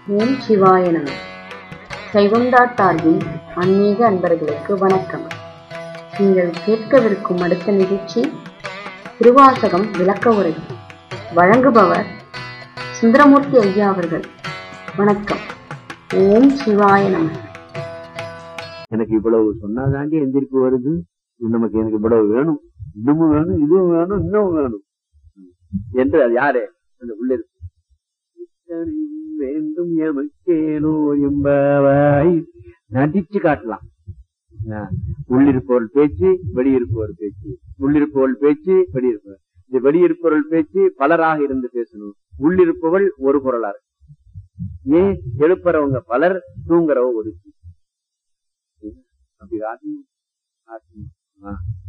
ஓம் சிவாய நம சைவந்தா சார்பில் ஆன்மீக அன்பர்களுக்கு வணக்கம் நீங்கள் கேட்கவிருக்கும் அடுத்த நிகழ்ச்சி திருவாசகம் விளக்க உரை வழங்குபவர் சுந்தரமூர்த்தி ஐயா அவர்கள் வணக்கம் ஓம் சிவாய நம எனக்கு இவ்வளவு சொன்னாதாண்டி எந்திரிப்பு வருது இது நமக்கு எனக்கு இவ்வளவு வேணும் இன்னமும் வேணும் இதுவும் வேணும் இன்னும் வேணும் என்று அது யாரு அந்த உள்ள இருக்கு இத்தனையும் வேண்டும் எமக்கேனோ என்பவாய் நடிச்சு காட்டலாம் ஆ, உள்ளிருப்பவர்கள் பேச்சு வெளியிருப்பவர் பேச்சு உள்ளிருப்பவர்கள் பேச்சு வெளியிருப்பவர் இந்த வெளியிருப்பவர்கள் பேச்சு பலராக இருந்து பேசணும் உள்ளிருப்பவள் ஒரு குரலா இருக்கு ஏன் எழுப்புறவங்க பலர் தூங்குறவ ஒரு அப்படி காட்டணும் காட்டணும். ஆ.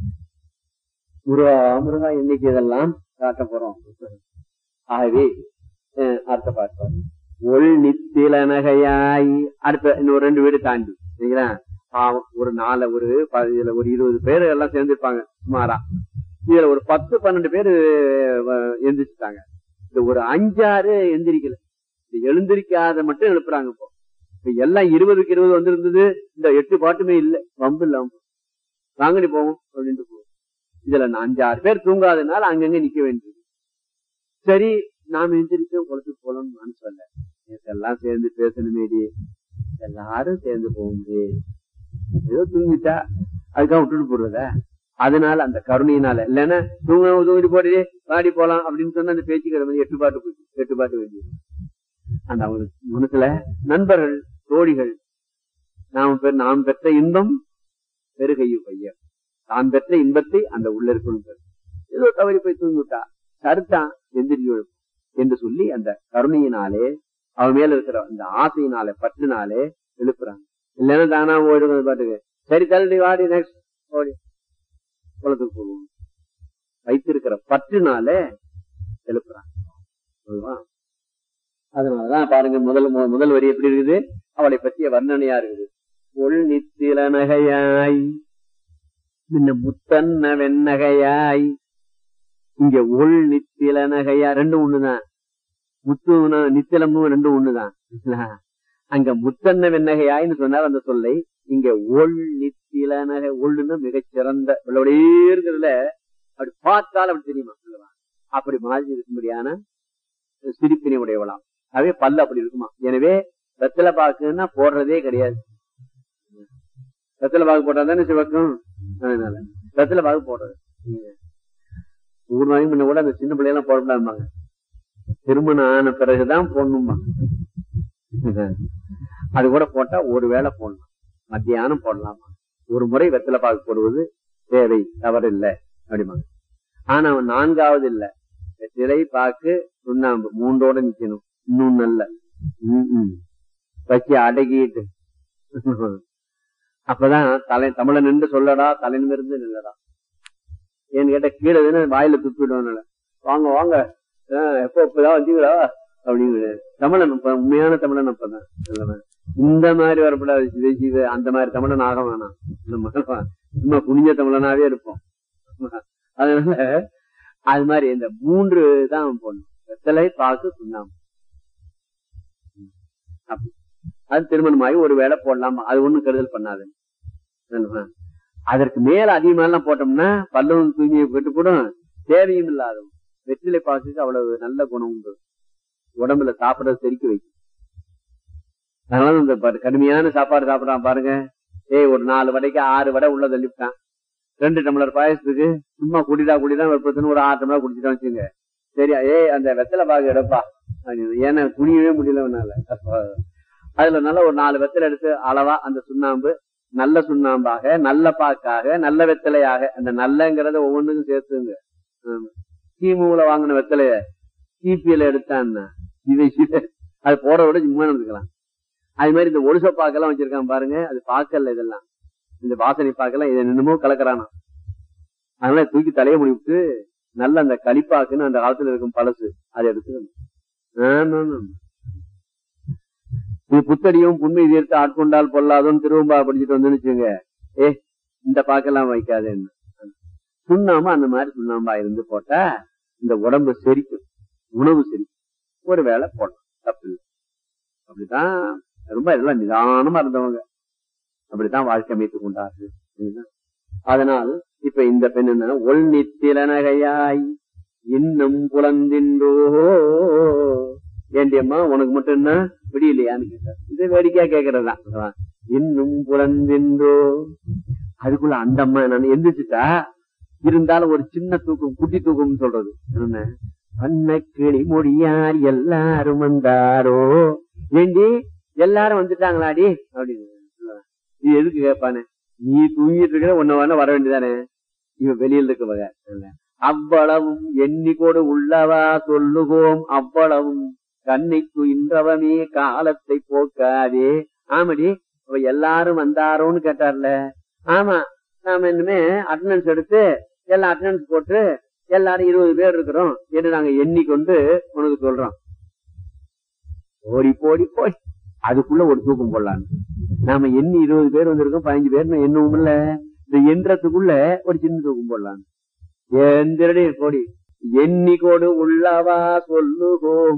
முருகா முருகா இன்னைக்கு இதெல்லாம் காட்ட போறோம் ஆகவே அஹ், அடுத்த பாட்டு ஒள் நித்தில நகையாய் அடுத்த இன்னொரு ரெண்டு வீடு தாண்டி சரிங்களா பாவம் ஒரு நாலு ஒரு ப- இதுல ஒரு இருபது பேர் எல்லாம் சேர்ந்துருப்பாங்க சுமாரா இதுல ஒரு பத்து பன்னெண்டு பேர் எந்திரிச்சுட்டாங்க இந்த ஒரு அஞ்சாறு எந்திரிக்கல இந்த எழுந்திருக்காத மட்டும் எழுப்புறாங்க இப்போ இப்ப எல்லாம் இருபதுக்கு இருபது வந்திருந்தது இந்த எட்டு பாட்டுமே இல்ல வம்பு இல்லாம வாங்கடி போவோம் அப்படின்ட்டு போவோம் இதுல நான் அஞ்சாறு பேர் தூங்காதனால அங்கங்க நிக்க வேண்டியது சரி நாம எந்திரிச்சோம் குளத்துக்கு போலன்னு மனசு வரல எல்லாம் சேர்ந்து பேசணுமேடி எல்லாரும் சேர்ந்து போக முடியாது ஏதோ தூங்கிட்டா அதுக்காக விட்டுட்டு போடுறத அதனால அந்த கருணையினால இல்லைன்னா தூங்க தூங்கிட்டு போடுறே பாடி போலாம் அப்படின்னு சொன்னா அந்த பேச்சு கிடமை எட்டு பாட்டு போச்சு எட்டு பாட்டு வேண்டியது அந்த அவங்களுக்கு மனசுல நண்பர்கள் தோழிகள் நாம் பெ- நாம் பெற்ற இன்பம் பெருகையும் பையன் தான் பெற்ற இன்பத்தை அந்த உள்ள இருக்கணும் பெரு. ஏதோ தவறி போய் தூங்கி விட்டா கருத்தான் எந்திரிச்சு எழுப்பும் என்று சொல்லி அந்த கருணையினாலே அவன் மேல இருக்கிற அந்த ஆசையினாலே பற்றினாலே எழுப்புறாங்க இல்லைன்னா தானா ஓடும் அந்த பாட்டுக்கு சரி தள்ளி வாடி நெக்ஸ்ட் ஓடி குளத்துக்கு போடுவோம் வைத்திருக்கிற பற்றுனாலே எழுப்புறாங்க அதுவா அதனாலதான் பாருங்க முதல் மு- முதல் வரி எப்படி இருக்குது அவளை பற்றிய வர்ணனையா இருக்குது உள் நித்தில நகையாய் முன்ன முத்தன்ன வெண்ணகையாய் இங்க உள் நித்தில நகையா ரெண்டும் ஒண்ணுதான் முத்து நித்திலமும் ரெண்டும் ஒண்ணுதான் சரிங்களா? அங்க முத்தன்ன வெண்ணகையாய்னு சொன்னார் அந்த சொல்லை இங்க ஒள் நித்தில நகை ஒள்ளுன்னா மிகச் சிறந்த உள்ளபடியே இருக்கிறதுல அப்படி பார்த்தால் அப்படி தெரியுமா அல்லவா? அப்படி மாதிரி இருக்கும்படியான சிரிப்பினை உடையவளாம் அதே பல்லு அப்படி இருக்குமா எனவே வெத்தலை பாக்குன்னா போடுறதே கிடையாது வெத்தலை பாக்கு போட்டா தானே சிவக்கும் அதனால வெத்தலை பாக்கு போடுறது ஊர் நாளைக்கு முன்ன கூட அந்த சின்ன பிள்ளையெல்லாம் போடக்கூடாதுமாங்க திருமணம் ஆன பிறகுதான் போடணுமா அது கூட போட்டா ஒரு வேளை போடலாம் மத்தியானம் போடலாமா ஒரு முறை வெத்தலை பாக்கு போடுவது தேவை தவறில்லை அப்படிமாங்க ஆனா அவன் நான்காவது இல்ல வெற்றிலை பாக்கு சுண்ணாம்பு மூன்றோட நிக்கணும் இன்னும் நல்ல வச்சு அடக்கிட்டு அப்பதான் தலை தமிழன் நின்று சொல்லடா தலை நிமிர்ந்து நில்லடா ஏன்னு கேட்ட கீழே தானே வாயில துப்பிடுவாங்க வாங்க வாங்க ஆஹ் எப்போ இப்பதான் வந்தீங்களா அப்படின்னு தமிழன் இப்ப உண்மையான தமிழன் அப்பதான் இல்லவா? இந்த மாதிரி வரப்படாது சிதை சிதை அந்த மாதிரி தமிழன் ஆக வேணாம் நம்ம சும்மா குனிஞ்ச தமிழனாவே இருப்போம் அதனால அது மாதிரி இந்த மூன்று தான் போடணும் வெத்தலை பாக்கு சுண்ணாம்பு அப்படி. அது திருமணமாகி ஒரு வேளை போடலாமா அது ஒண்ணும் கெடுதல் பண்ணாது என்னமா? அதற்கு மேல அதிகமா எல்லாம் போட்டோம்னா பல்லும் தூங்கி கெட்டு போடும் தேவையும் இல்லாத வெற்றிலை பாக்குக்கு அவ்வளவு நல்ல குணம் உண்டு உடம்புல சாப்பிடறது செரிக்க வைக்கும் அதனால இந்த பாரு, கடுமையான சாப்பாடு சாப்பிடறான் பாருங்க ஏய் ஒரு நாலு வடைக்கு ஆறு வடை உள்ள தள்ளிவிட்டான் ரெண்டு டம்ளர் பாயசத்துக்கு சும்மா குடிடா குடிதான் வெப்பத்துன்னு ஒரு ஆறு டம்ளர் குடிச்சிட்டோம் வச்சுங்க சரி ஏய் அந்த வெத்தலை பாகு எடுப்பா அப்படின்னு. ஏன்னா குனியவே முடியல அவனால அதுல நல்ல ஒரு நாலு வெத்தலை எடுத்து அளவா அந்த சுண்ணாம்பு நல்ல சுண்ணாம்பாக நல்ல பாக்காக நல்ல வெத்தலையாக அந்த நல்லங்கிறத ஒவ்வொன்றுக்கும் சேர்த்துங்க ஆமா. கிமுல வாங்கின வெத்தலைய கிபியில எடுத்தான்னா இதை இதை அது போட விட சும்மா நடந்துக்கலாம் அது மாதிரி இந்த ஒழுச பாக்கெல்லாம் வச்சிருக்கான் பாருங்க அது பாக்கல்ல இதெல்லாம் இந்த வாசனை பாக்கெல்லாம் இதை என்னமோ கலக்குறானா அதனால தூக்கி தலையை முடிவிட்டு நல்ல அந்த களிப்பாக்குன்னு அந்த காலத்துல இருக்கும் பழசு அதை எடுத்துக்கணும் ஆமா, ஆமா. இது புத்தடியும் புண்மை தீர்த்து ஆட்கொண்டால் பொல்லாதோன்னு திருவம்பா படிச்சுட்டு வந்து வச்சுங்க ஏ இந்த பாக்கெல்லாம் வைக்காதேன்னு சுண்ணாம்பு அந்த மாதிரி சுண்ணாம்பா இருந்து போட்டா இந்த உடம்பு செரிக்கும் உணவு செரிக்கும் ஒரு வேளை போடலாம் தப்பு இல்லை அப்படித்தான் ரொம்ப எல்லாம் நிதானமா இருந்தவங்க அப்படித்தான் வாழ்க்கை அமைத்துக் கொண்டார்கள் சரிங்களா? அதனால் இப்ப இந்த பெண் என்ன ஒள் நித்திலனகையாய் இன்னும் புலந்தின்றோ ஏண்டியம்மா உனக்கு மட்டும் என்ன விடியலையான்னு கேட்டார் இது வேடிக்கையா கேக்குறதுதான் அதான். இன்னும் புலந்தின்றோ அதுக்குள்ள அந்த அம்மா நான் எந்திரிச்சுட்டா இருந்தாலும் ஒரு சின்ன தூக்கம் குட்டி தூக்கம்னு சொல்றது என்ன பண்ண கிளி மொழியார் எல்லாரும் வந்தாரோ ஏண்டி எல்லாரும் வந்துட்டாங்களாடி அப்படின்னு சொல்லுவான். இது எதுக்கு கேட்பானே நீ தூங்கிட்டு இருக்கிற ஒன்ன வேணா வர வேண்டியதானே இவன் வெளியில இருக்க வகை அவ்வளவும் எண்ணிக்கோடு உள்ளவா சொல்லுவோம் அவ்வளவும் கண்ணை துயின்றவமே காலத்தை போக்காதே ஆமாடி அப்ப எல்லாரும் வந்தாரோன்னு கேட்டார்ல ஆமா நாம இனிமே அட்டண்டன்ஸ் எடுத்து எல்லாம் அட்டண்டன்ஸ் போட்டு எல்லாரும் இருபது பேர் இருக்கிறோம் என்று நாங்க எண்ணிக்கொண்டு உனக்கு சொல்றோம் ஓடி போடி போய் அதுக்குள்ள ஒரு தூக்கம் போடலான்னு நாம எண்ணி இருபது பேர் வந்திருக்கோம் பதினஞ்சு பேர் எண்ணுவோம் இல்ல இந்த எண்றதுக்குள்ள ஒரு சின்ன தூக்கம் போடலாம் எந்திரடி போடி எண்ணிக்கோடு உள்ளவா சொல்லுவோம்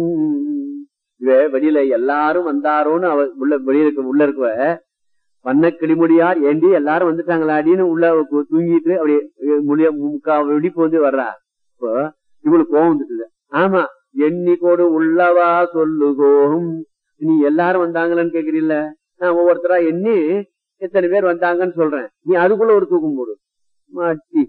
இவ வெளியில எல்லாரும் வந்தாரோன்னு அவ உள்ள வெளியில இருக்க உள்ள இருக்குவ வண்ண கிளிமுடியார் ஏண்டி எல்லாரும் வந்துட்டாங்களாடின்னு உள்ள கு- தூங்கிட்டு அப்படியே முடிய முக்கா வெடிப்பு வந்து வர்றா இப்போ இவளுக்கு கோவம் வந்துட்டுது ஆமா எண்ணிக்கோடு உள்ளவா சொல்லுகோம் நீ எல்லாரும் வந்தாங்களான்னு கேக்குறீல்ல நான் ஒவ்வொருத்தரா எண்ணி எத்தனை பேர் வந்தாங்கன்னு சொல்றேன் நீ அதுக்குள்ள ஒரு தூக்கம் போடு மாட்டி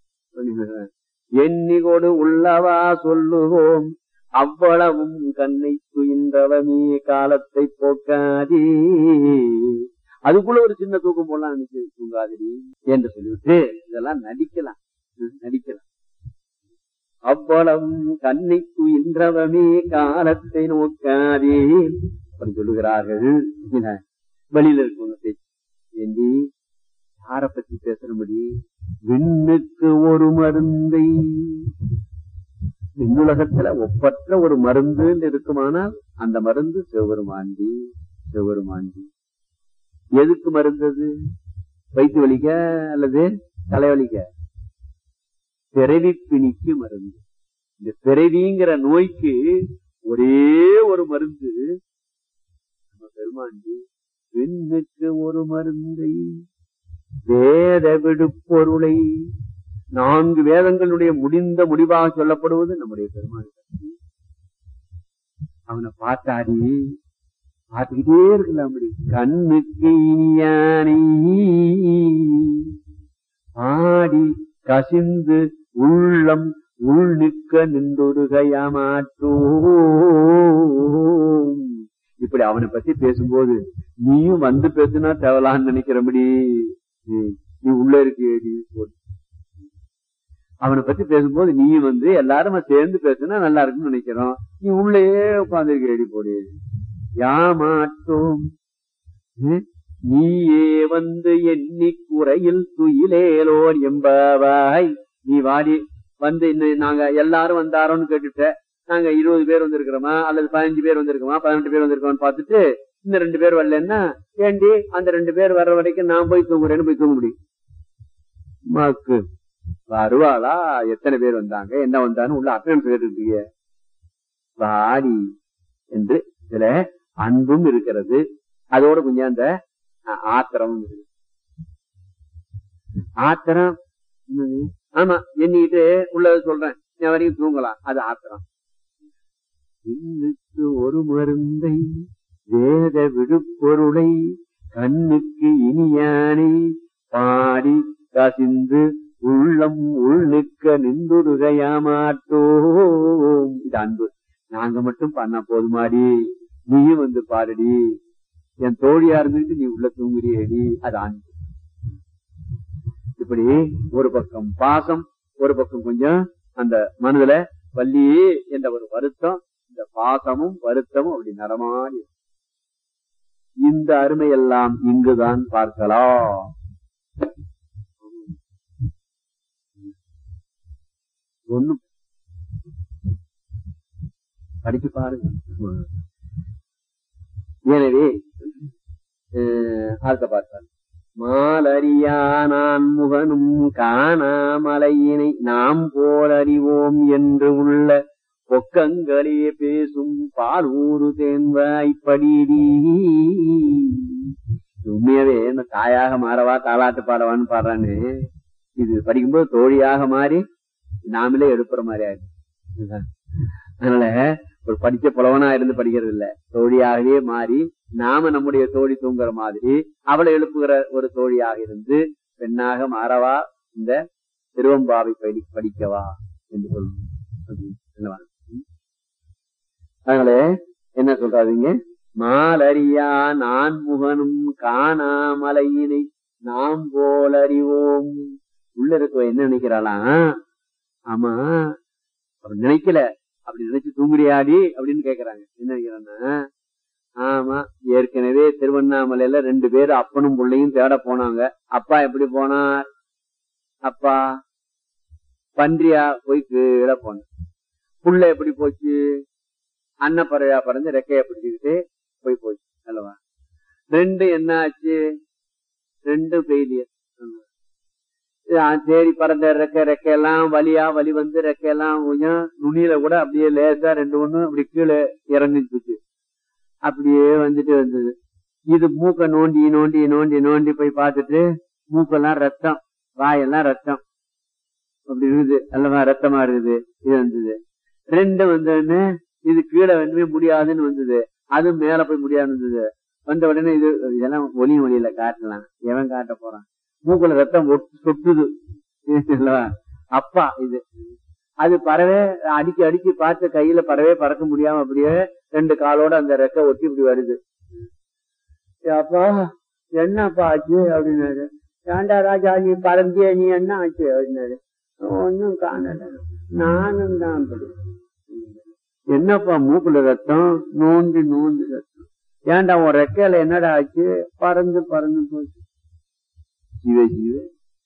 எண்ணிக்கோடு உள்ளவா சொல்லுவோம் அவ்வளவும் கண்ணை துயின்றவமே காலத்தை போக்காதே அதுக்குள்ள ஒரு சின்ன தூக்கம் போடலாம் நினைச்சு தூங்காதடி என்று சொல்லிவிட்டு இதெல்லாம் நடிக்கலாம் ம், நடிக்கலாம் அவ்வளவும் கண்ணை துயின்றவமே காலத்தை நோக்காதே அப்படி சொல்லுகிறார்கள் என்ன, வெளியில இருக்கவங்க பேச்சு ஏண்டி யார பத்தி பேசுறபடி விண்ணுக்கு ஒரு மருந்தை விண்ணுலகத்துல ஒப்பற்ற ஒரு மருந்து இருக்குமானால் அந்த மருந்து சிவபெருமாண்டி சிவபெருமாண்டி எதுக்கு மருந்து அது வயிற்று வலிக்க அல்லது தலைவலிக்க பிறவி பிணிக்கு மருந்து இந்த பிறவிங்கிற நோய்க்கு ஒரே ஒரு மருந்து நம்ம பெருமாண்டி பெண்ணுக்கு ஒரு மருந்தை வேத விடுப்பொருளை நான்கு வேதங்களுடைய முடிந்த முடிவாக சொல்லப்படுவது நம்முடைய பெருமாள் பற்றி. அவனை பார்த்தாடி பார்த்துக்கிட்டே இருக்கலாம் அப்படி கண்ணுக்கு இனியானை ஆடி கசிந்து உள்ளம் உள் நிற்க நின்றொருகையாமாட்டோ இப்படி அவனை பத்தி பேசும்போது நீயும் வந்து பேசுனா தேவலான்னு நினைக்கிறபடி நீ- நீ உள்ள இருக்கேடி அவனை பத்தி பேசும்போது நீயும் வந்து எல்லாரும் சேர்ந்து பேசுனா நல்லா இருக்குன்னு நினைக்கிறோம் நீ உள்ளே உட்கார்ந்து போடி யாமாட்டோம் ம்? நீயே வந்து எண்ணி குறையில் துயிலேலோர் எம்பாவாய் நீ வாடி வந்து இன்னும் நாங்க எல்லாரும் வந்தாரோன்னு கேட்டுட்ட நாங்க இருபது பேர் வந்திருக்கிறோமா அல்லது பதினஞ்சு பேர் வந்திருக்கோமா பதினெட்டு பேர் வந்திருக்கோம்னு பார்த்துட்டு இந்த ரெண்டு பேர் வரலன்னா ஏண்டி அந்த ரெண்டு பேர் வர்ற வரைக்கும் நான் போய் தூங்குறேன்னு போய் தூங்க முடியும் மாக்கு வருவாளா எத்தனை பேர் வந்தாங்க என்ன வந்தான்னு உள்ள அட்டன்ஸ் கேட்டுருக்கீங்க வாடி என்று இதுல அன்பும் இருக்கிறது அதோட கொஞ்சம் அந்த அஹ், ஆத்திரமும் இருக்குது ஆத்திரம் என்னது? ஆமா எண்ணிக்கிட்டு உள்ளத சொல்றேன் நான் வரைக்கும் தூங்கலாம் அது ஆத்திரம் இன்னுக்கு ஒரு மருந்தை வேத விடுப்பொருளை கண்ணுக்கு இனியானை பாடி கசிந்து உள்ளம் உள் நிற்க நின்றுடுகையாமாட்டோம் இது அன்பு நாங்க மட்டும் பண்ணா போதுமாடி நீயும் வந்து பாருடி என் தோழியா இருந்துட்டு நீ உள்ள தூங்குறியடி அது அன்பு இப்படி ஒரு பக்கம் பாசம் ஒரு பக்கம் கொஞ்சம் அந்த மனதுல வள்ளி என்ற ஒரு வருத்தம் இந்த பாசமும் வருத்தமும் அப்படி நடமாடி இருக்கு. இந்த அருமையெல்லாம் இங்குதான் பார்க்கலாம் ஒண்ணு படிச்சு பாருங்க எனவே அஹ், அடுத்த பார்த்தால் மாலறியா நான் முகனும் காணாமலையினை நாம் போல் அறிவோம் என்று உள்ள பொக்கங்களே பேசும் பால் ஊரு தேன்வாய் படிடி உண்மையாவே இந்த தாயாக மாறவா தாலாட்டு பாடவான்னு பாடுறான்னு இது படிக்கும்போது தோழியாக மாறி நாமளே எழுப்புற மாதிரி ஆயிடுச்சு இதுதான். அதனால ஒரு படிச்ச புலவனா இருந்து படிக்கிறது இல்ல தோழியாகவே மாறி நாம நம்முடைய தோழி தூங்குற மாதிரி அவளை எழுப்புகிற ஒரு தோழியாக இருந்து பெண்ணாக மாறவா இந்த திருவம்பாவை படி படிக்கவா என்று சொல்லணும் அப்படின்னு சொல்லவா? ம். அதனால என்ன சொல்றாதீங்க மாலறியா நான் முகனும் காணாமலையினை நாம் போல் அறிவோம் உள்ள இருக்க என்ன நினைக்கிறாளாம் ஆமா அவர் நினைக்கல அப்படி நினைச்சு தூங்குறியாடி அப்படின்னு கேக்குறாங்க என்ன நினைக்கிறான்னா ஆமா ஏற்கனவே திருவண்ணாமலையில ரெண்டு பேர் அப்பனும் பிள்ளையும் தேட போனாங்க அப்பா எப்படி போனார் அப்பா பன்றியா போய் கீழே போனார் புள்ள எப்படி போச்சு அன்னப்பறையா பறந்து ரெக்கைய பிடிச்சுக்கிட்டு போய் போச்சு அல்லவா ரெண்டு என்ன ஆச்சு ரெண்டு ஃபெயிலியர் தேடி பறந்த ரெக்க ரெக்கையெல்லாம் வலியா வலி வந்து ரெக்கையெல்லாம் கொஞ்சம் நுனியில கூட அப்படியே லேசா ரெண்டு ஒண்ணு அப்படி கீழே இறங்கிச்சு அப்படியே வந்துட்டு வந்தது இது மூக்க நோண்டி நோண்டி நோண்டி நோண்டி போய் பார்த்துட்டு மூக்கெல்லாம் ரத்தம் வாயெல்லாம் ரத்தம் அப்படி இருக்குது அல்லவா ரத்தமா இருக்குது இது வந்தது ரெண்டு வந்தோடனே இது கீழே வந்து முடியாதுன்னு வந்தது அது மேல போய் முடியாதுன்னு வந்தது வந்த உடனே இது இதெல்லாம் ஒலி ஒலியில காட்டலாம் எவன் காட்ட போறான் மூக்குல ரத்தம் ஒட்டு- சொட்டுது அல்லவா? அப்பா இது அது பறவை அடிக்கி அடிக்கி பார்த்து கையில பறவை பறக்க முடியாம அப்படியே ரெண்டு காலோட அந்த ரெக்கை ஒட்டி இப்படி வருது அப்பா என்னப்பா ஆச்சு அப்படின்னாரு ஏண்டா ராஜா நீ பறந்திய நீ என்ன ஆச்சு அப்படின்னாரு ஒன்னும் காணல நானும் தான் அப்படி என்னப்பா மூக்குல ரத்தம் நோண்டி நோண்டி ரத்தம் ஏன்டா உன் ரெக்கையில என்னடா ஆச்சு பறந்து பறந்து போச்சு ஜீவ ஜீவ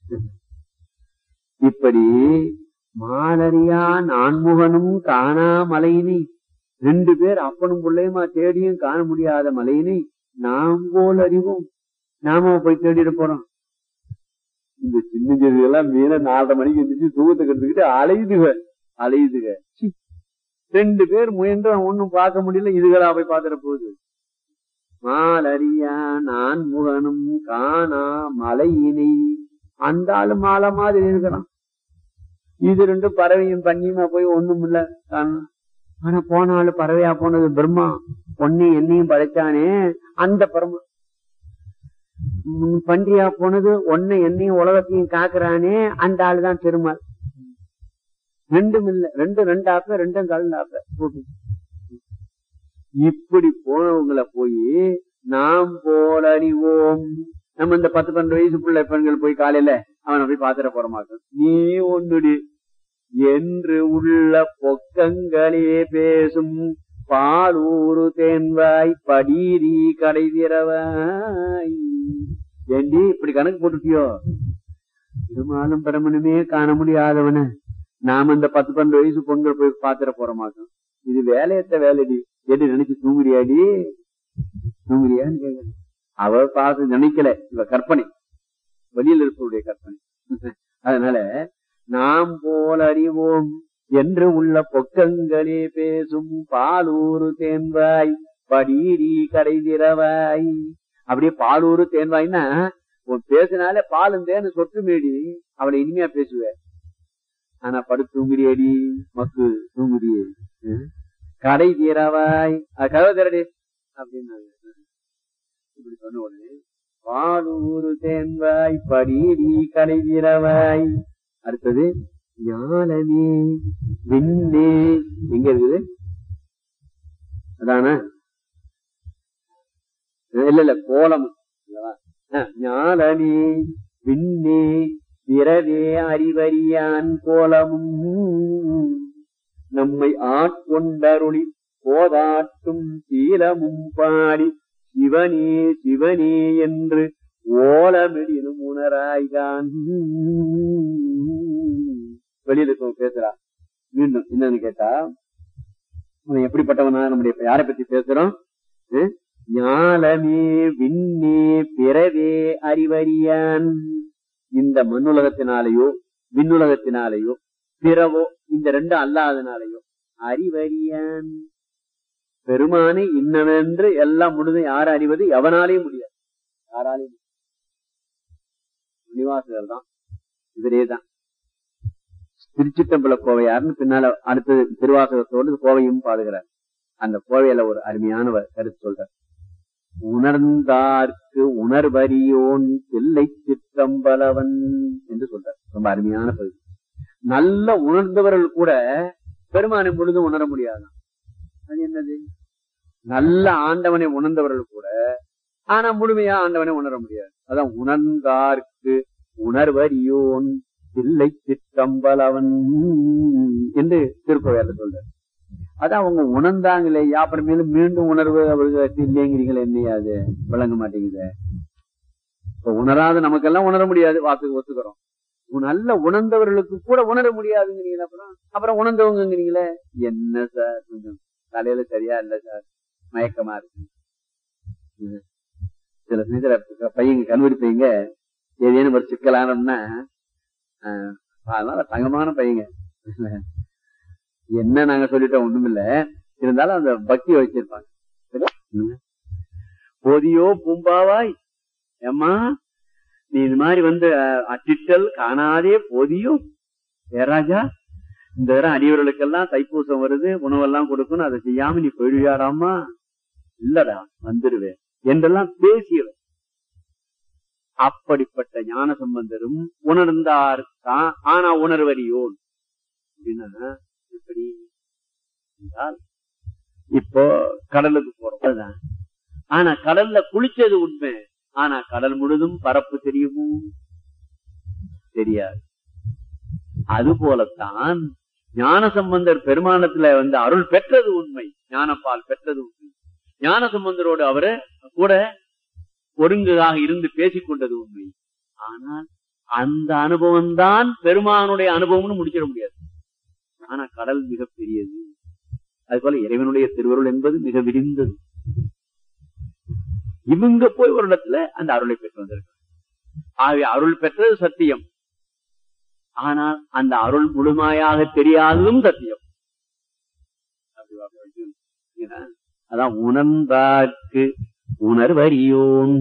இப்படி மாலரியா நான்முகனும் காணா மலையினை ரெண்டு பேர் அப்பனும் பிள்ளையுமா தேடியும் காண முடியாத மலையினை நாம் போல் அறிவோம் நாம போய் தேடிட போறோம் இந்த சின்ன செடிகள்லாம் மீன நாலரை மணிக்கு எந்திரிச்சு தூக்கத்தை கட்டுக்கிட்டு அலையுதுக அலையுதுக சீ. ரெண்டு பேர் முயன்று ஒண்ணும் பார்க்க முடியல இதுகளா போய் பாத்துற போகுது மாலரியா நான் முகனும் காணா மலையினை அந்த ஆளு மாலை மாதிரி இருக்கிறான் இது ரெண்டும் பறவையும் பண்ணியுமா போய் ஒண்ணும் இல்ல காணோம். ஆனா போன ஆளு பறவையா போனது பிரம்மா பொன்னையும் என்னையும் படைச்சானே அந்த பரம உம் பன்றியா போனது ஒன்ன என்னையும் உலகத்தையும் காக்குறானே அந்த ஆளு தான் திருமால் ரெண்டும் இல்ல ரெண்டும் ரெண்டாப்ப ரெண்டும் கலந்தாப்ப போட்டு இப்படி போனவங்களை போய் நாம் போல அறிவோம் நம்ம இந்த பத்து பன்னெண்டு வயசு பிள்ளை பெண்கள் போய் காலையில அவனை போய் பாத்துட போற மாட்டோம் நீ ஒன்னுடி என்று உள்ள பொக்கங்களே பேசும் பாலூரு தேன்வாய் படீரி கடைதிரவாய் ஏண்டி இப்படி கணக்கு போட்டுட்டியோ பெருமாளும் பிரமனுமே காண முடியாதவன நாம இந்த பத்து பன்னெண்டு வயசு பொண்கள் போய் பாத்துட போற மாட்டோம் இது வேலையத்த வேலைடி எப்படி நினைச்சு தூங்குறியாடி தூங்குறியான்னு கேக்குறேன் அவ பார்த்து நினைக்கல இவ கற்பனை வெளியில் இருப்பவருடைய கற்பனை அதனால நாம் போல் அறிவோம் என்று உள்ள பொக்கங்களே பேசும் பாலூரு தேன்வாய் படீரி கடைதிரவாய் அப்படியே பாலூரு தேன்வாய்னா உன் பேசினாலே பாலும் தேனு சொட்டு மேடி அவளை இனிமையா பேசுவ ஆனா படுத்து தூங்குறியடி மக்கு தூங்குறியே ம்? கடை தீரவாய் அது கதவை திரடி அப்படின்னாங்க இப்படி சொன்ன உடனே பாலூரு தேன்வாய் படீரி கடை தீரவாய் அடுத்தது ஞானமே விண்ணே எங்க இருக்குது அதான இல்ல இல்ல கோலம் அல்லவா? அஹ், ஞானமே விண்ணே பிறவே அறிவறியான் கோலமும் நம்மை ஆட்கொண்டருளி போதாட்டும் சீலமும் பாடி சிவனே சிவனே என்று ஓலமிடினும் உணராய்கான் வெளியில இருக்கவங்க பேசுறா மீண்டும் என்னன்னு கேட்டா அவன் எப்படிப்பட்டவனா நம்முடைய இப்ப யாரை பத்தி பேசுறோம் அஹ்? ஞாலமே விண்ணே பிறவே அறிவறியான் இந்த மண்ணுலகத்தினாலேயோ விண்ணுலகத்தினாலேயோ பிறவோ இந்த ரெண்டும் அல்லாதனாலேயோ அறிவறியான் பெருமானை இன்னவென்று எல்லாம் முடிந்து யார் அறிவது எவனாலேயும் முடியாது யாராலையும் நிவாசகர் தான் இவரே தான் திருச்சிட்டம்பல கோவையார்னு பின்னால அடுத்தது திருவாசகத்தோடு கோவையும் பாடுகிறார் அந்த கோவையில ஒரு அருமையான வ- கருத்து சொல்றார் உணர்ந்தார்க்கு உணர்வறியோன் தில்லை சிற்றம்பலவன் என்று சொல்றார் ரொம்ப அருமையான பகுதி நல்ல உணர்ந்தவர்கள் கூட பெருமானை முழுதும் உணர முடியாதான் அது என்னது நல்ல ஆண்டவனை உணர்ந்தவர்கள் கூட ஆனா முழுமையா ஆண்டவனை உணர முடியாது அதான் உணர்ந்தார்க்கு உணர்வறியோன் தில்லை சிற்றம்பலவன் என்று திருக்கோவையால சொல்றார் அதான் அவங்க உணர்ந்தாங்களே அப்புறமேலும் மீண்டும் உணர்வு அவர்களுக்கு இல்லைங்கிறீங்களே என்னையா அது விளங்க மாட்டேங்குது இப்ப உணராத நமக்கெல்லாம் உணர முடியாது வாக்கு ஒத்துக்கிறோம் உ- நல்ல உணர்ந்தவர்களுக்கு கூட உணர முடியாதுங்கிறீங்களா அப்புறம் அப்புறம் உணர்ந்தவங்கிறீங்களே என்ன சார் கொஞ்சம் தலையில சரியா இல்ல சார் மயக்கமா இருக்கு ம். சில சமயத்துல பையங்க கல்லூரி பையங்க ஏதேனும் ஒரு சிக்கலானோம்னா ஆஹ், அதனால தங்கமான பையங்க என்ன நாங்க சொல்லிட்டோம் ஒண்ணுமில்ல இருந்தாலும் அந்த பக்தி வச்சிருப்பாங்க சரியா? ம். போதியோ பூம்பாவாய் ஏம்மா நீ இது மாதிரி வந்து அஹ், அச்சிட்டல் காணாதே போதியோ ஏராஜா இந்த தடவை அடியவர்களுக்கெல்லாம் தைப்பூசம் வருது உணவெல்லாம் கொடுக்கணும் அதை செய்யாம நீ போயிடுவியாடாமா இல்லடா வந்துடுவேன் என்றெல்லாம் பேசியவர் அப்படிப்பட்ட ஞான சம்பந்தரும் உணர்ந்தார் தான் ஆனா உணர்வறியோன் அப்படின்னா எப்படி என்றால் இப்போ கடலுக்கு போறோம் அதுதான் ஆனா கடல்ல குளிச்சது உண்மை ஆனா கடல் முழுதும் பரப்பு தெரியுமோ தெரியாது அது போலத்தான் ஞான சம்பந்தர் பெருமானத்துல வந்து அருள் பெற்றது உண்மை ஞானப்பால் பெற்றது உண்மை ஞான சம்பந்தரோடு அவரு கூட ஒருங்காக இருந்து பேசிக் கொண்டது உண்மை ஆனால் அந்த அனுபவம் தான் பெருமானுடைய அனுபவம்னு முடிச்சிட முடியாது ஆனா கடல் மிக பெரியது அது போல இறைவனுடைய திருவருள் என்பது மிக விரிந்தது இவங்க போய் ஒரு இடத்துல அந்த அருளை பெற்று வந்திருக்காங்க ஆகவே அருள் பெற்றது சத்தியம் ஆனால் அந்த அருள் முழுமையாக தெரியாததும் சத்தியம் அப்படி அப்படி வச்சு, ஏன்னா, அதான் உணர்ந்தார்க்கு உணர்வறியோன்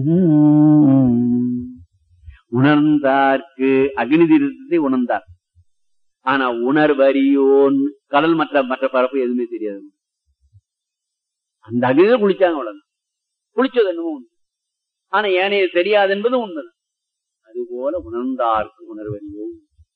உணர்ந்தார்க்கு அக்னி தீர்த்தத்தை உணர்ந்தார் ஆனா உணர்வறியோன் கடல் மற்ற மற்ற பரப்பு எதுவுமே தெரியாது அந்த அக்னியில குளிச்சாங்க அவ்வளவு குளிச்சது என்னமோ உண்மை ஆனா ஏனைய தெரியாது என்பது உண்மைதான் அதுபோல உணர்ந்தார்க்கு உணர்வறியோன்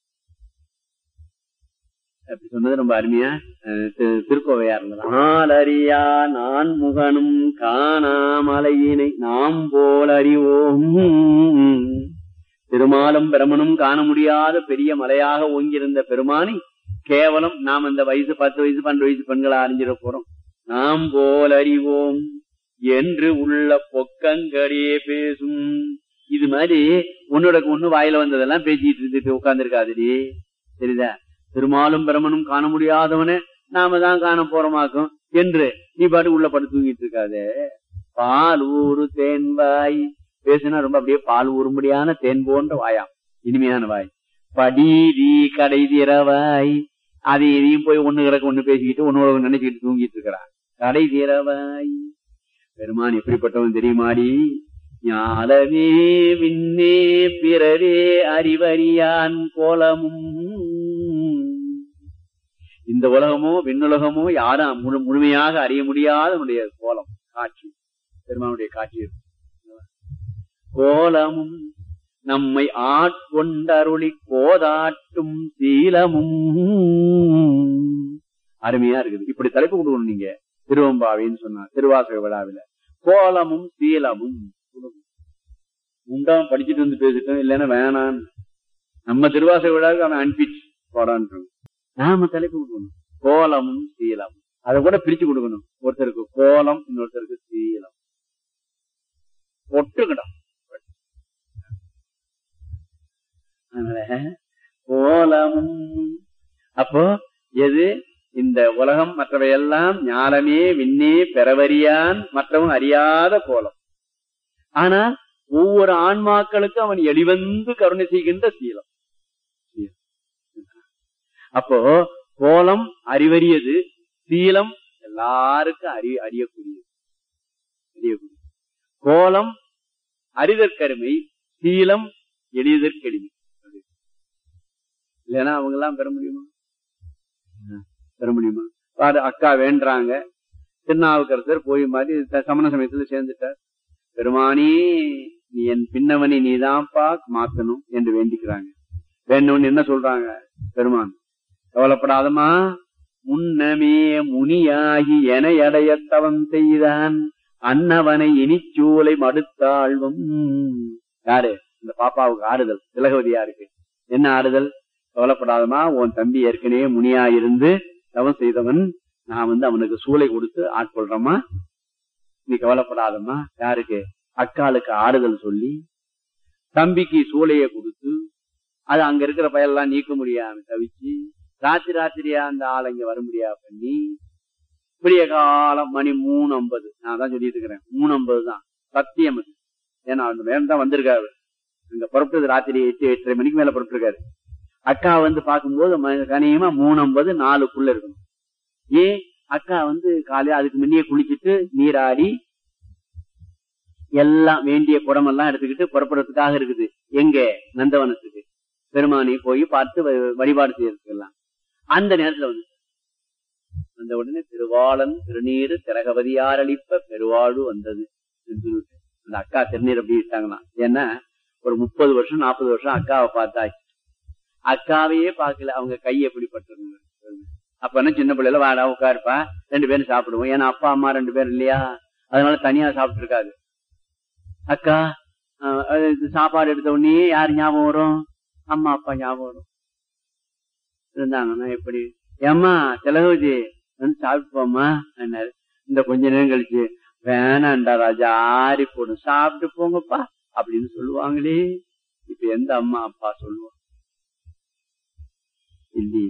அப்படி சொன்னது ரொம்ப அருமையா அஹ், திரு- திருக்கோவையார் நாளறியா நான் முகனும் காணாமலையினை நாம் போல் அறிவோம் திருமாலும் பிரமனும் காண முடியாத பெரிய மலையாக ஓங்கியிருந்த பெருமானை கேவலம் நாம் இந்த வயசு பத்து வயசு பன்னெண்டு வயசு பெண்களை அறிஞ்சிட போறோம் நாம் போல் அறிவோம் என்று உள்ள பொக்கங்களே பேசும் இது மாதிரி உன்னோட ஒண்ணு வாயில வந்ததெல்லாம் பேசிட்டு இருந்துட்டு உட்கார்ந்துருக்காதுடி சரிதா திருமாலும் பிரமனும் காண முடியாதவனே நாம தான் காண போறோமாக்கும் என்று நீ பாட்டு உள்ள படுத்து தூங்கிட்டு இருக்காதே பால் ஊரு தேன்வாய் பேசுனா ரொம்ப அப்படியே பால் ஊறும்படியான தேன் போன்ற வாயாம் இனிமையான வாய் படிதி கடை திறவாய் அது இதையும் போய் ஒண்ணு கிடக்க ஒண்ணு பேசிக்கிட்டு ஒன்னோட நினைச்சுக்கிட்டு தூங்கிட்டு இருக்கிறான் கடை திறவாய் பெருமான் எப்படிப்பட்டவன் தெரியுமாடி ஞாலமே விண்ணே பிறரே அறிவறியான் கோலமும் இந்த உலகமோ விண்ணுலகமோ யாரும் முழு முழுமையாக அறிய முடியாத உன்னுடைய கோலம் காட்சி பெருமானுடைய காட்சி இருக்கு. கோலமும் நம்மை ஆட்கொண்டருளி கோதாட்டும் சீலமும் அருமையா இருக்குது இப்படி தலைப்பு கொடுக்கணும் நீங்க திருவம்பாவின்னு சொன்னா திருவாசக விழாவில கோலமும் சீலமும் உண்டாம் படிச்சுட்டு வந்து பேசிட்டோம் இல்லைன்னா வேணாம் நம்ம திருவாசக விழாவுக்கு அவன் அனுப்பிச்சு போடான்னு நாம தலைப்பு கொடுக்கணும் கோலமும் சீலம் அதை கூட பிரிச்சு கொடுக்கணும் ஒருத்தருக்கு கோலம் இன்னொருத்தருக்கு சீலம் ஒட்டுக்கணும் அதனால கோலமும் அப்போ எது இந்த உலகம் மற்றவையெல்லாம் ஞானமே விண்ணே பெறவறியான் மற்றவன் அறியாத கோலம் ஆனா ஒவ்வொரு ஆன்மாக்களுக்கும் அவன் எளிவந்து கருணை செய்கின்ற சீலம் அப்போ கோலம் அறிவறியது சீலம் எல்லாருக்கும் அறிய அறியக்கூடியது அறியக்கூடியது கோலம் அறிதற்கருமை சீலம் எளிதற்கெளிமை இல்லைன்னா அவங்க எல்லாம் பெற முடியுமா பெற முடியுமா பாரு அக்கா வேண்டாங்க திருநாவுக்கரசர் போய் மாதிரி த- சமண சமயத்துல சேர்ந்துட்டார் பெருமானி நீ என் பின்னவனை நீதான்ப்பா மாத்தணும் என்று வேண்டிக்கிறாங்க வேண்டவன் என்ன சொல்றாங்க பெருமான் கவலைப்படாதமா முன்னமே முனியாகி என அடையத்தவன் செய்தான் அன்னவனை இனிச்சூலை மடுத்தாழ்வும் யாரு இந்த பாப்பாவுக்கு ஆறுதல் திலகவதியா இருக்கு என்ன ஆறுதல் கவலைப்படாதமா உன் தம்பி ஏற்கனவே முனியா இருந்து தவம் செய்தவன் நான் வந்து அவனுக்கு சூளை கொடுத்து ஆட்கொள்றேம்மா நீ கவலைப்படாதம்மா யாருக்கு அக்காளுக்கு ஆறுதல் சொல்லி தம்பிக்கு சூளைய கொடுத்து அது அங்க இருக்கிற பயலெல்லாம் நீக்க முடியாம தவிச்சு ராத்திரி ராத்திரியா அந்த ஆள் இங்க வர முடியாம பண்ணி விடிய காலம் மணி மூணு ஐம்பது நான் தான் சொல்லிட்டு இருக்கிறேன் மூணு ஐம்பது தான் சத்தியம் அது ஏன்னா அந்த மேல தான் வந்திருக்காரு அங்க புறப்பட்டது ராத்திரி எட்டு எட்டரை மணிக்கு மேல புறப்பட்டிருக்காரு அக்கா வந்து பார்க்கும்போது ம- கனியமா மூணு ஐம்பது நாலுக்குள்ள இருக்கணும் ஏன் அக்கா வந்து காலையில அதுக்கு முன்னே குளிச்சிட்டு நீராடி எல்லாம் வேண்டிய குடமெல்லாம் எடுத்துக்கிட்டு புறப்படுறதுக்காக இருக்குது எங்க நந்தவனத்துக்கு பெருமானை போய் பார்த்து வ- வழிபாடு செய்யறதுக்கு எல்லாம் அந்த நேரத்துல வந்து அந்த உடனே திருவாளன் திருநீரு திரகவதியார் அளிப்ப பெருவாழ்வு வந்தது என்று சொல்லிட்டு அந்த அக்கா திருநீர் அப்படி இட்டாங்களாம் ஏன்னா ஒரு முப்பது வருஷம் நாற்பது வருஷம் அக்காவை பார்த்தாச்சு அக்காவையே பார்க்கல அவங்க கை எப்படி பட்டிருந்தாங்க அப்ப என்ன சின்ன பிள்ளைல வாடா உட்காருப்பா ரெண்டு பேரும் சாப்பிடுவோம் ஏன்னா அப்பா அம்மா ரெண்டு பேரும் இல்லையா அதனால தனியா சாப்பிட்டு இருக்காது அக்கா அஹ், அது இது சாப்பாடு எடுத்த உடனே யார் ஞாபகம் வரும் அம்மா அப்பா ஞாபகம் வரும் இருந்தாங்கன்னா எப்படி ஏம்மா திலகவதி வந்து சாப்பிட்டு போம்மா என்னாரு இந்த கொஞ்ச நேரம் கழிச்சு வேணாண்டா ராஜா ஆறி போடும் சாப்பிட்டு போங்கப்பா அப்படின்னு சொல்லுவாங்களே இப்ப எந்த அம்மா அப்பா சொல்லுவாங்க இல்லையே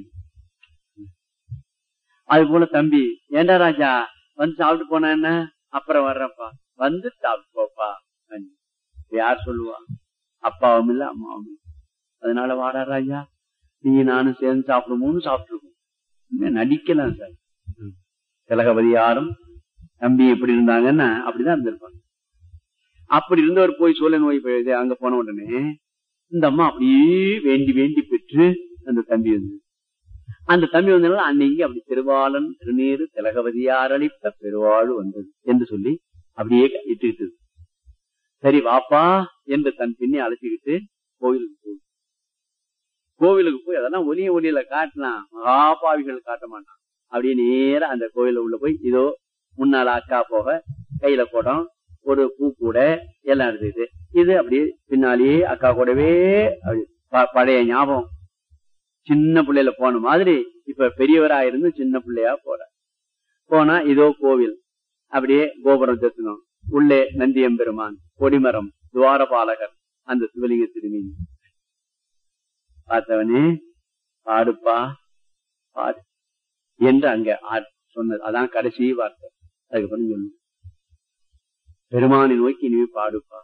அது போல தம்பி ஏண்டா ராஜா வந்து சாப்பிட்டு போனா என்ன அப்புறம் வர்றப்பா வந்து சாப்பிட்டு போப்பா அப்படின்னு. யார் சொல்லுவா அப்பாவும் இல்ல அம்மாவும் இல்ல அதனால வாடா ராஜா நீ நானும் சேர்ந்து சாப்பிடுமோன்னு சாப்பிட்டுருக்கோம் நடிக்கலாம் சார் திலகபதி யாரும் தம்பி எப்படி இருந்தாங்கன்னா அப்படிதான் இருந்திருப்பாங்க அப்படி இருந்தவர் போய் சோழ நோய் போய் இது அங்க போன உடனே இந்த அம்மா அப்படியே வேண்டி வேண்டி பெற்று அந்த தம்பி வந்து அந்த தம்பி வந்தனால அன்னைக்கு அப்படி திருவாளன் திருநீரு திலகவதியார் அளித்த பெருவாழ் வந்தது என்று சொல்லி அப்படியே இட்டுக்கிட்டு சரி வாப்பா என்று தன் பின்னே அழைச்சிக்கிட்டு கோவிலுக்கு போய் கோவிலுக்கு போய் அதெல்லாம் ஒலிய ஒலியில காட்டினான் மகாபாவிகள் காட்ட மாட்டான் அப்படியே நேரா அந்த கோயில உள்ள போய் இதோ முன்னால அக்கா போக கையில குடம் ஒரு பூ கூட எல்லாம் எடுத்துக்கிட்டு இது அப்படியே பின்னாலேயே அக்கா கூடவே அப்படி ப- பழைய ஞாபகம் சின்ன பிள்ளையில போன மாதிரி இப்ப பெரியவரா இருந்து சின்ன பிள்ளையா போற போனா இதோ கோவில் அப்படியே கோபுரம் தெத்தணும் உள்ளே நந்தியம்பெருமான் கொடிமரம் துவாரபாலகர் அந்த சிவலிங்க திருமீன் பார்த்தவனே பாடுப்பா பாடு என்று அங்க ஆ- சொன்னது அதான் கடைசி வார்த்தை அதுக்கப்புறம் சொல்லு பெருமானை நோக்கி இனிமே பாடுப்பா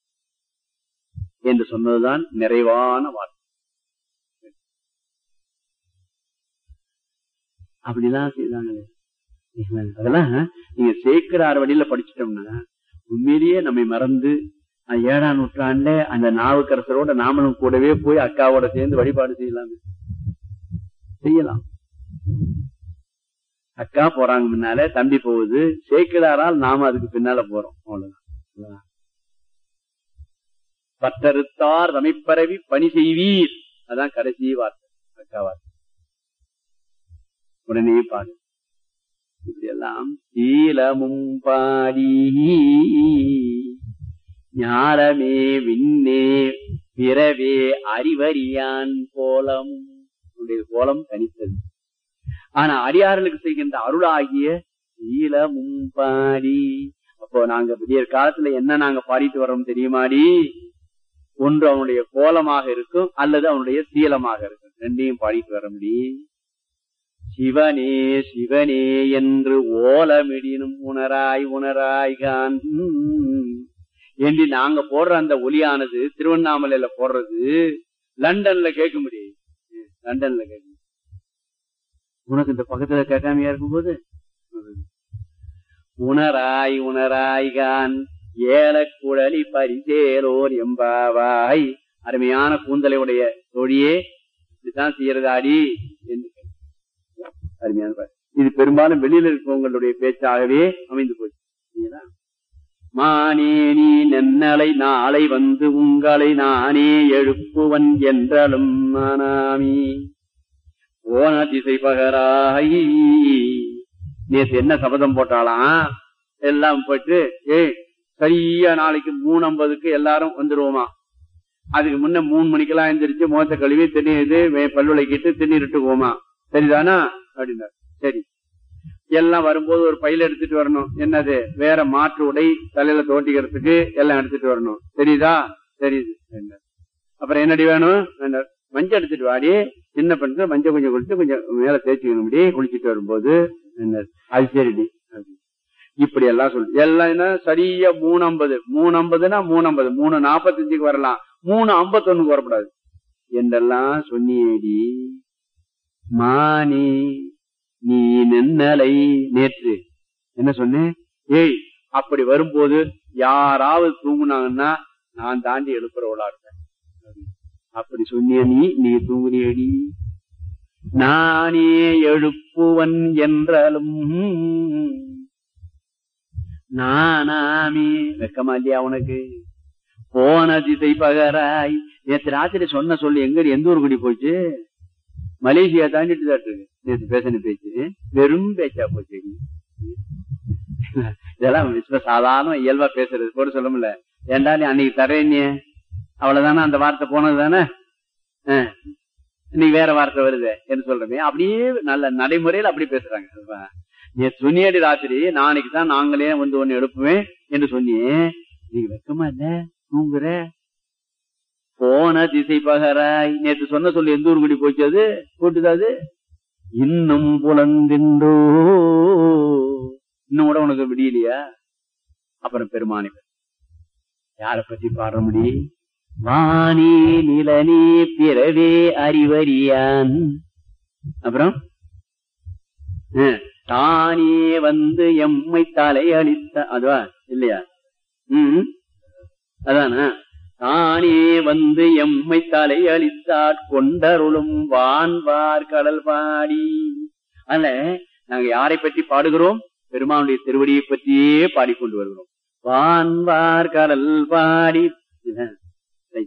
என்று சொன்னதுதான் நிறைவான வார்த்தை அப்படிலாம் செய்தாங்களே அதெல்லாம் நீங்க சேக்கரார் வழியில படிச்சிட்டோம்னா உண்மையிலேயே நம்மை மறந்து அஹ், ஏழாம் நூற்றாண்டுல அந்த நாவுக்கரசரோட நாமளும் கூடவே போய் அக்காவோட சேர்ந்து வழிபாடு செய்யலாம் செய்யலாம் அக்கா போறாங்க முன்னால தம்பி போகுது சேக்கிடாரால் நாம அதுக்கு பின்னால போறோம் அவ்வளவுதான் பத்தறுத்தார் தமைப்பரவி பணி செய்வீர் அதான் கடைசி வார்த்தை அக்கா வார்த்தை உடனே பாடு இப்படி எல்லாம் சீலமும் பாடி ஞாலமே விண்ணே பிறவே அறிவறியான் கோலம் உன்னுடைய கோலம் தனித்தது ஆனா அடியார்களுக்கு செய்கின்ற அருளாகிய சீலமும் பாடி அப்போ நாங்க விடியற் காலத்துல என்ன நாங்க பாடிட்டு வர்றோம் தெரியுமாடி ஒன்று அவனுடைய கோலமாக இருக்கும் அல்லது அவனுடைய சீலமாக இருக்கும் ரெண்டையும் பாடிட்டு வர முடியும் சிவனே சிவனே என்று ஓலமிடினும் உணராய் உணராய் கான் என்று நாங்க போடுற அந்த ஒலியானது திருவண்ணாமலையில போடுறது லண்டன்ல கேட்க முடியும் லண்டன்ல கேட்க முடியும். உனக்கு இந்த பக்கத்துல கேட்காமையா இருக்கும்போது உணராய் உணராய்கான் ஏலக்குழலி பரிசேலோர் எம்பாவாய் அருமையான கூந்தலை உடைய தோழியே இதுதான் செய்யறதாடி என்று கேட்டார். அருமையான பாட்டு. இது பெரும்பாலும் வெளியில இருக்கவங்களுடைய பேச்சாகவே அமைந்து போச்சு சரிங்களா? மானே நீ நென்னலை நாளை வந்து உங்களை நானே எழுப்புவன் என்றாலும் மானாமி ஓன திசை பகராய் நேத்து என்ன சபதம் போட்டாலாம் எல்லாம் போட்டு ஏய் சரியா நாளைக்கு மூணு ஐம்பதுக்கு எல்லாரும் வந்துருவோமா அதுக்கு முன்ன மூணு மணிக்கெல்லாம் எந்திரிச்சு முகத்தை கழுவி தண்ணி இது வே- பல்லுளைக்கிட்டு திண்ணிட்டு போமா சரிதானா அப்படின்னாரு சரி எல்லாம் வரும்போது ஒரு பையில எடுத்துட்டு வரணும் என்னது வேற மாற்று உடை தலையில தோட்டிக்கிறதுக்கு எல்லாம் எடுத்துட்டு வரணும் தெரியுதா தெரியுது என்றார். அப்புறம் என்னடி வேணும் என்றார். மஞ்சள் எடுத்துட்டு வாடி சின்ன பெண்ணுக்கு மஞ்சள் கொஞ்சம் குளிச்சு கொஞ்சம் மேல தேய்ச்சிக்கணும் முடி குளிச்சிட்டு வரும்போது என்றார். அது சரிடி அப்படி. இப்படி எல்லாம் சொல்லு எல்லாம் என்ன சரியா மூணு ஐம்பது மூணு ஐம்பதுன்னா மூணு ஐம்பது மூணு நாப்பத்தஞ்சுக்கு வரலாம் மூணு ஐம்பத்தொன்னுக்கு வரக்கூடாது என்றெல்லாம் சொன்னியேடி மானி நீ நென்னலை நேற்று என்ன சொன்னேன் ஏய் அப்படி வரும்போது யாராவது தூங்குனாங்கன்னா நான் தாண்டி எழுப்புறவளா இருப்பேன் அப்படி சொன்னிய நீ நீ தூங்குறியடி நானே எழுப்புவன் என்றாலும் நானாமே வெக்கமா இல்லையா உனக்கு போன திசை பகராய் நேற்று ராத்திரி சொன்ன சொல்லி எங்க எந்த ஊர் குடி போச்சு மலேசியா தாண்டிட்டு தான் இருக்கு நேற்று பேசின பேச்சு வெறும் பேச்சா போச்சு இதெல்லாம் இப்ப சாதாரண இயல்பா பேசுறது போட சொல்ல முடியல ஏண்டா நீ அன்னைக்கு தரேன் அவ்வளவுதானே அந்த வார்த்தை போனது தானே இன்னைக்கு வேற வார்த்தை வருது என்று சொல்றமே அப்படியே நல்ல நடைமுறையில அப்படி பேசுறாங்க அதுவா. நீ சொன்னியடி ராத்திரி நாளைக்கு தான் நாங்களே வந்து ஒண்ணு எழுப்புவேன் என்று சொன்னியே நீங்க வெக்கமா இல்ல தூங்குற போன திசை பகராய் நேத்து சொன்ன சொல்லி எந்த ஊர் குடி போச்சு அது போட்டுதாது இன்னும் புலந்தின்றோ இன்னும் கூட உனக்கு விடியலையா அப்புறம் பெருமானி யார பத்தி பாடுற முடி வாணி நிலனே பிறவே அறிவறியான் அப்புறம் அஹ், தானே வந்து எம்மை தலையளித்த அதுவா இல்லையா ம் அதானா தானே வந்து எம்மை தலையளித்தாற் கொண்டருளும் வான்வார் கடல் பாடி அதனால நாங்க யாரை பற்றி பாடுகிறோம் பெருமானுடைய திருவடியை பற்றியே பாடிக்கொண்டு வருகிறோம் வான்வார் கடல் பாடி இதுதான். Right.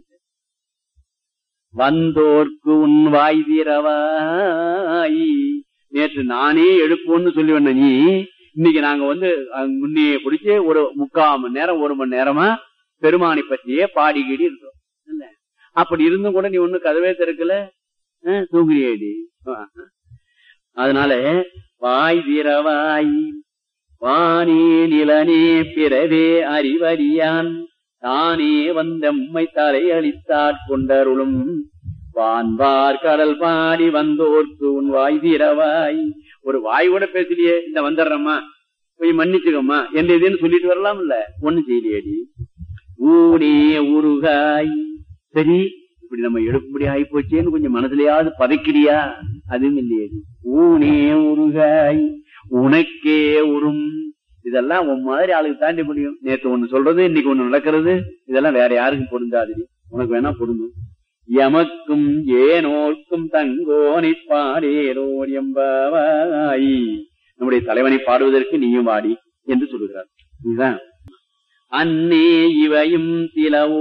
வந்தோர்க்கு உன் வாய் தீரவாய் நேற்று நானே எழுப்புன்னு சொல்லி வந்த நீ இன்னைக்கு நாங்க வந்து அங்க முன்னையே பிடிச்சு ஒரு முக்கால் மணி நேரம் ஒரு மணி நேரமா பெருமானை பற்றியே பாடிக்கிடி இருக்கோம் இல்ல அப்படி இருந்தும் கூட நீ ஒண்ணு கதவே திறக்கல அஹ், தூங்குறியேடி அதனால வாய் வீரவாய் வானே நிலனே பிறவே அறிவறியான் தானே வந்தம்மை தலை அளித்தாற் கொண்டருளும் வான்வார் கடல் பாடி வந்தோர்க்கு உன் வாய் தீரவாய் ஒரு வாய் கூட பேசலையே இந்த வந்துடுறம்மா போய் மன்னிச்சுக்கம்மா எந்த இதுன்னு சொல்லிட்டு வரலாம் இல்ல ஒண்ணு செய்யலையேடி ஊனே உருகாய் சரி இப்படி நம்ம எடுக்கும்படி ஆகி போச்சேன்னு கொஞ்சம் மனசுலயாவது பதைக்கிறியா அதுவும் இல்லையேடி ஊனே உருகாய் உனக்கே உரும் இதெல்லாம் உன் மாதிரி ஆளுக்கு தாண்டி முடியும் நேத்து ஒண்ணு சொல்றது இன்னைக்கு ஒண்ணு நடக்கிறது இதெல்லாம் வேற யாருக்கும் பொருந்தாது உனக்கு வேணா பொருந்தும் எமக்கும் ஏனோர்க்கும் தங்கோனை பாடேரோர் எம்பாவாய் நம்முடைய தலைவனை பாடுவதற்கு நீயும் வாடி என்று சொல்லுகிறார் இதுதான் அன்னே இவையும் சிலவோ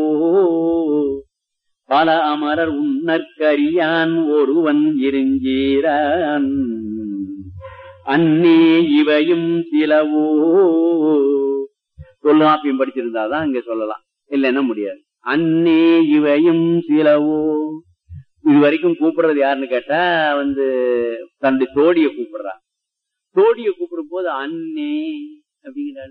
பல அமரர் உன்னற்கரியான் ஒருவன் இருஞ்சீரான் அன்னே இவையும் சிலவோ தொல்காப்பியம் படிச்சிருந்தாதான் இங்க சொல்லலாம் இல்லைன்னா முடியாது அன்னே இவையும் சிலவோ இது வரைக்கும் கூப்பிடுறது யாருன்னு கேட்டா வந்து தன்னுடைய தோழிய கூப்பிடுறா தோழிய கூப்பிடும் போது அன்னே அப்படிங்கிறாள்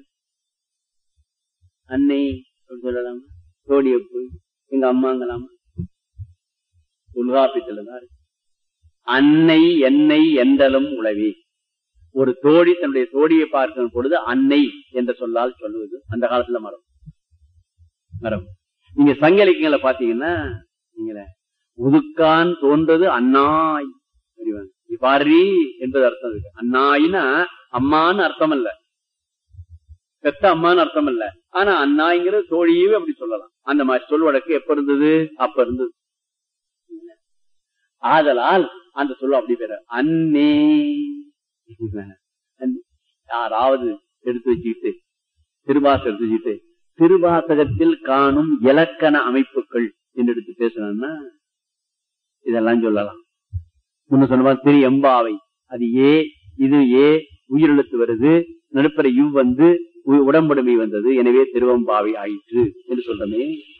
அன்னை அப்படின்னு சொல்லலாமா தோழிய போய் எங்க அம்மாங்களாமா தொல்காப்பியத்துலதான் இருக்கு அன்னை என்னை என்றலும் உளவி ஒரு தோழி தன்னுடைய தோழியை பார்க்கும் பொழுது அன்னை என்ற சொல்லால் சொல்லுவது அந்த காலத்துல மரம் மரம் நீங்க சங்க இலக்கியங்களை பாத்தீங்கன்னா நீங்கள உதுக்கான் தோன்றது அன்னாய் அறிவாங்க. இவ்வாறி என்பது அர்த்தம் இருக்கு அண்ணாயினா அம்மான்னு அர்த்தம் அல்ல பெத்த அம்மான்னு அர்த்தம் இல்ல ஆனா அண்ணாங்கிற தோழியே அப்படி சொல்லலாம் அந்த மாதிரி சொல் வழக்கு எப்ப இருந்தது அப்ப இருந்தது ஆதலால் அந்த சொல்ல அப்படி பேர அன்னே யாராவது எடுத்து வச்சுக்கிட்டு திருவாசகம் எடுத்து வச்சுக்கிட்டு திருவாசகத்தில் காணும் இலக்கண அமைப்புகள் என்று எடுத்து பேசணும்னா இதெல்லாம் சொல்லலாம் முன்ன சொன்ன மாதிரி திரு எம்பாவை அது ஏ இது ஏ உயிரெழுத்து வருது நடுப்பற இவ் வந்து உ- உடம்புடைமை வந்தது எனவே திருவம்பாவை ஆயிற்று என்று சொல்றமே